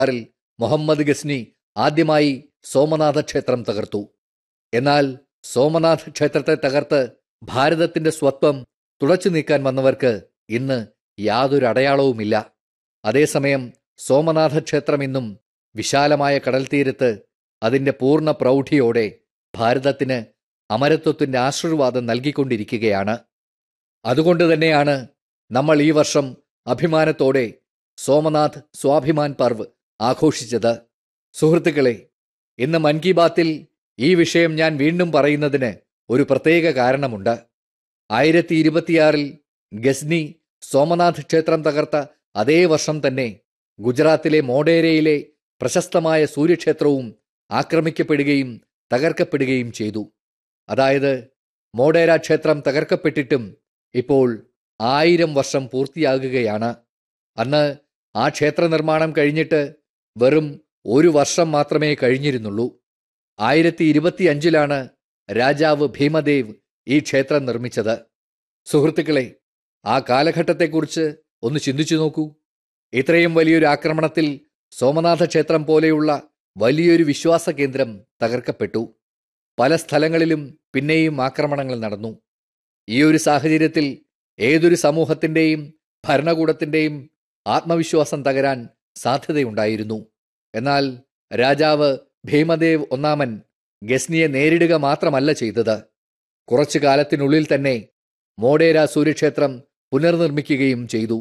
ആറിൽ മുഹമ്മദ് ഗസ്നി ആദ്യമായി സോമനാഥ ക്ഷേത്രം തകർത്തു എന്നാൽ സോമനാഥ ക്ഷേത്രത്തെ തകർത്ത് ഭാരതത്തിന്റെ സ്വത്വം തുടച്ചു നീക്കാൻ വന്നവർക്ക് ഇന്ന് യാതൊരു അടയാളവുമില്ല അതേസമയം സോമനാഥ ക്ഷേത്രം ഇന്നും വിശാലമായ കടൽത്തീരത്ത് അതിന്റെ പൂർണ്ണ പ്രൗഢിയോടെ ഭാരതത്തിന് അമരത്വത്തിന്റെ ആശീർവാദം നൽകിക്കൊണ്ടിരിക്കുകയാണ് അതുകൊണ്ട് തന്നെയാണ് നമ്മൾ ഈ വർഷം അഭിമാനത്തോടെ സോമനാഥ് സ്വാഭിമാൻ പർവ് ആഘോഷിച്ചത് സുഹൃത്തുക്കളെ ഇന്ന് മൻ കി ബാത്തിൽ ഈ വിഷയം ഞാൻ വീണ്ടും പറയുന്നതിന് ഒരു പ്രത്യേക കാരണമുണ്ട് ആയിരത്തി ഇരുപത്തിയാറിൽ ഗസ്നി സോമനാഥ് ക്ഷേത്രം തകർത്ത അതേ വർഷം തന്നെ ഗുജറാത്തിലെ മോഡേരയിലെ പ്രശസ്തമായ സൂര്യക്ഷേത്രവും ആക്രമിക്കപ്പെടുകയും തകർക്കപ്പെടുകയും ചെയ്തു അതായത് മോഡേര ക്ഷേത്രം തകർക്കപ്പെട്ടിട്ടും ഇപ്പോൾ ആയിരം വർഷം പൂർത്തിയാകുകയാണ് അന്ന് ആ ക്ഷേത്ര നിർമ്മാണം കഴിഞ്ഞിട്ട് വെറും ഒരു വർഷം മാത്രമേ കഴിഞ്ഞിരുന്നുള്ളൂ ആയിരത്തി ഇരുപത്തിയഞ്ചിലാണ് രാജാവ് ഭീമദേവ് ഈ ക്ഷേത്രം നിർമ്മിച്ചത് സുഹൃത്തുക്കളെ ആ കാലഘട്ടത്തെക്കുറിച്ച് ഒന്ന് ചിന്തിച്ചു നോക്കൂ ഇത്രയും വലിയൊരു ആക്രമണത്തിൽ സോമനാഥ ക്ഷേത്രം പോലെയുള്ള വലിയൊരു വിശ്വാസ കേന്ദ്രം തകർക്കപ്പെട്ടു പല സ്ഥലങ്ങളിലും പിന്നെയും ആക്രമണങ്ങൾ നടന്നു ഈ ഒരു സാഹചര്യത്തിൽ ഏതൊരു സമൂഹത്തിന്റെയും ഭരണകൂടത്തിന്റെയും ആത്മവിശ്വാസം തകരാൻ സാധ്യതയുണ്ടായിരുന്നു എന്നാൽ രാജാവ് ഭീമദേവ് ഒന്നാമൻ ഗസ്നിയെ നേരിടുക മാത്രമല്ല ചെയ്തത് കുറച്ചു കാലത്തിനുള്ളിൽ തന്നെ മോഡേര സൂര്യക്ഷേത്രം പുനർനിർമ്മിക്കുകയും ചെയ്തു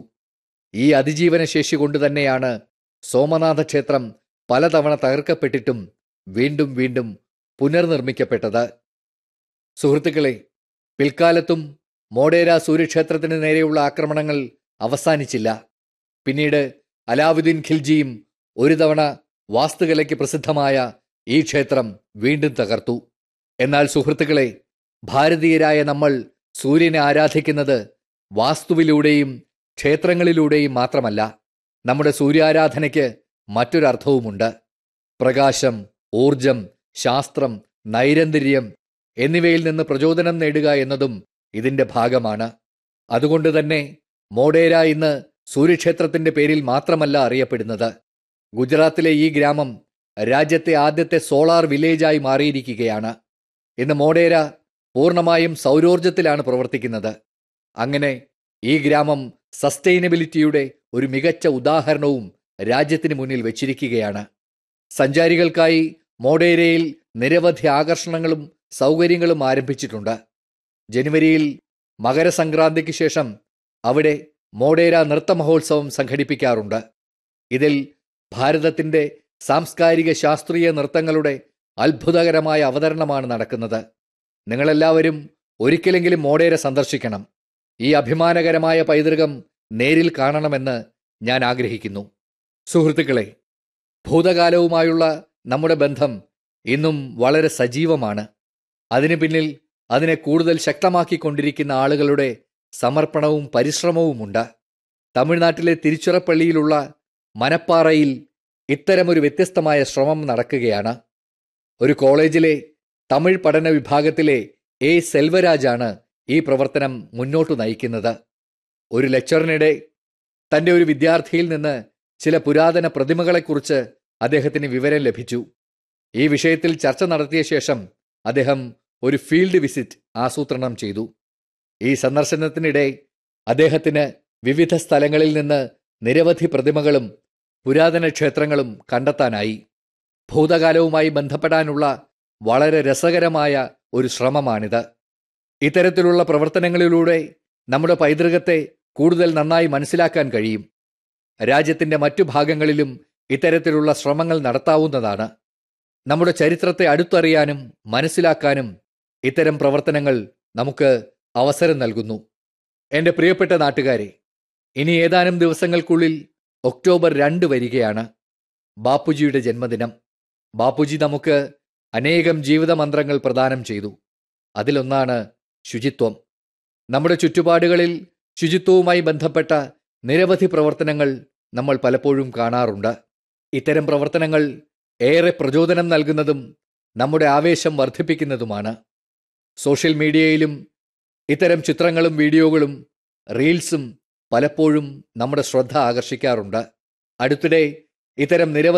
ഈ അതിജീവന ശേഷി കൊണ്ട് തന്നെയാണ് സോമനാഥ ക്ഷേത്രം പലതവണ തകർക്കപ്പെട്ടിട്ടും വീണ്ടും വീണ്ടും പുനർനിർമ്മിക്കപ്പെട്ടത് സുഹൃത്തുക്കളെ പിൽക്കാലത്തും മോഡേര സൂര്യക്ഷേത്രത്തിന് നേരെയുള്ള ആക്രമണങ്ങൾ അവസാനിച്ചില്ല പിന്നീട് അലാവുദ്ദീൻ ഖിൽജിയും ഒരു തവണ വാസ്തുകലയ്ക്ക് പ്രസിദ്ധമായ ഈ ക്ഷേത്രം വീണ്ടും തകർത്തു എന്നാൽ സുഹൃത്തുക്കളെ ഭാരതീയരായ നമ്മൾ സൂര്യനെ ആരാധിക്കുന്നത് വാസ്തുവിലൂടെയും ക്ഷേത്രങ്ങളിലൂടെയും മാത്രമല്ല നമ്മുടെ സൂര്യാരാധനയ്ക്ക് മറ്റൊരർത്ഥവുമുണ്ട് പ്രകാശം ഊർജം ശാസ്ത്രം നൈരന്തര്യം എന്നിവയിൽ നിന്ന് പ്രചോദനം നേടുക എന്നതും ഇതിന്റെ ഭാഗമാണ് അതുകൊണ്ട് തന്നെ മോഡേര ഇന്ന് സൂര്യക്ഷേത്രത്തിന്റെ പേരിൽ മാത്രമല്ല അറിയപ്പെടുന്നത് ഗുജറാത്തിലെ ഈ ഗ്രാമം രാജ്യത്തെ ആദ്യത്തെ സോളാർ വില്ലേജായി മാറിയിരിക്കുകയാണ് ഇന്ന് മോഡേര പൂർണ്ണമായും സൗരോർജത്തിലാണ് പ്രവർത്തിക്കുന്നത് അങ്ങനെ ഈ ഗ്രാമം സസ്റ്റൈനബിലിറ്റിയുടെ ഒരു മികച്ച ഉദാഹരണവും രാജ്യത്തിന് മുന്നിൽ വച്ചിരിക്കുകയാണ് സഞ്ചാരികൾക്കായി മോഡേരയിൽ നിരവധി ആകർഷണങ്ങളും സൗകര്യങ്ങളും ആരംഭിച്ചിട്ടുണ്ട് ജനുവരിയിൽ മകരസംക്രാന്തിക്ക് ശേഷം അവിടെ മോഡേര നൃത്ത മഹോത്സവം സംഘടിപ്പിക്കാറുണ്ട് ഇതിൽ ഭാരതത്തിന്റെ സാംസ്കാരിക ശാസ്ത്രീയ നൃത്തങ്ങളുടെ അത്ഭുതകരമായ അവതരണമാണ് നടക്കുന്നത് നിങ്ങളെല്ലാവരും ഒരിക്കലെങ്കിലും മോഡേര സന്ദർശിക്കണം ഈ അഭിമാനകരമായ പൈതൃകം നേരിൽ കാണണമെന്ന് ഞാൻ ആഗ്രഹിക്കുന്നു സുഹൃത്തുക്കളെ ഭൂതകാലവുമായുള്ള നമ്മുടെ ബന്ധം ഇന്നും വളരെ സജീവമാണ് അതിനു പിന്നിൽ അതിനെ കൂടുതൽ ശക്തമാക്കിക്കൊണ്ടിരിക്കുന്ന ആളുകളുടെ സമർപ്പണവും പരിശ്രമവുമുണ്ട് തമിഴ്നാട്ടിലെ തിരുച്ചിറപ്പള്ളിയിലുള്ള മനപ്പാറയിൽ ഇത്തരമൊരു വ്യത്യസ്തമായ ശ്രമം നടക്കുകയാണ് ഒരു കോളേജിലെ തമിഴ് പഠന വിഭാഗത്തിലെ എ സെൽവരാജാണ് ഈ പ്രവർത്തനം മുന്നോട്ട് നയിക്കുന്നത് ഒരു ലെക്ചറിനിടെ തന്റെ ഒരു വിദ്യാർത്ഥിയിൽ നിന്ന് ചില പുരാതന പ്രതിമകളെക്കുറിച്ച് അദ്ദേഹത്തിന് വിവരം ലഭിച്ചു ഈ വിഷയത്തിൽ ചർച്ച നടത്തിയ ശേഷം അദ്ദേഹം ഒരു ഫീൽഡ് വിസിറ്റ് ആസൂത്രണം ചെയ്തു ഈ സന്ദർശനത്തിനിടെ അദ്ദേഹത്തിന് വിവിധ സ്ഥലങ്ങളിൽ നിന്ന് നിരവധി പ്രതിമകളും പുരാതന ക്ഷേത്രങ്ങളും കണ്ടെത്താനായി ഭൂതകാലവുമായി ബന്ധപ്പെടാനുള്ള വളരെ രസകരമായ ഒരു ശ്രമമാണിത് ഇത്തരത്തിലുള്ള പ്രവർത്തനങ്ങളിലൂടെ നമ്മുടെ പൈതൃകത്തെ കൂടുതൽ നന്നായി മനസ്സിലാക്കാൻ കഴിയും രാജ്യത്തിന്റെ മറ്റു ഭാഗങ്ങളിലും ഇത്തരത്തിലുള്ള ശ്രമങ്ങൾ നടത്താവുന്നതാണ് നമ്മുടെ ചരിത്രത്തെ അടുത്തറിയാനും മനസ്സിലാക്കാനും ഇത്തരം പ്രവർത്തനങ്ങൾ നമുക്ക് അവസരം നൽകുന്നു എൻ്റെ പ്രിയപ്പെട്ട നാട്ടുകാരെ ഇനി ഏതാനും ദിവസങ്ങൾക്കുള്ളിൽ ഒക്ടോബർ രണ്ട് വരികയാണ് ബാപ്പുജിയുടെ ജന്മദിനം ബാപ്പുജി നമുക്ക് അനേകം ജീവിതമന്ത്രങ്ങൾ പ്രദാനം ചെയ്തു അതിലൊന്നാണ് ശുചിത്വം നമ്മുടെ ചുറ്റുപാടുകളിൽ ശുചിത്വവുമായി ബന്ധപ്പെട്ട നിരവധി പ്രവർത്തനങ്ങൾ നമ്മൾ പലപ്പോഴും കാണാറുണ്ട് ഇത്തരം പ്രവർത്തനങ്ങൾ ഏറെ പ്രചോദനം നൽകുന്നതും നമ്മുടെ ആവേശം വർദ്ധിപ്പിക്കുന്നതുമാണ് സോഷ്യൽ മീഡിയയിലും ഇത്തരം ചിത്രങ്ങളും വീഡിയോകളും റീൽസും പലപ്പോഴും നമ്മുടെ ശ്രദ്ധ ആകർഷിക്കാറുണ്ട് അടുത്തിടെ ഇത്തരം നിരവധി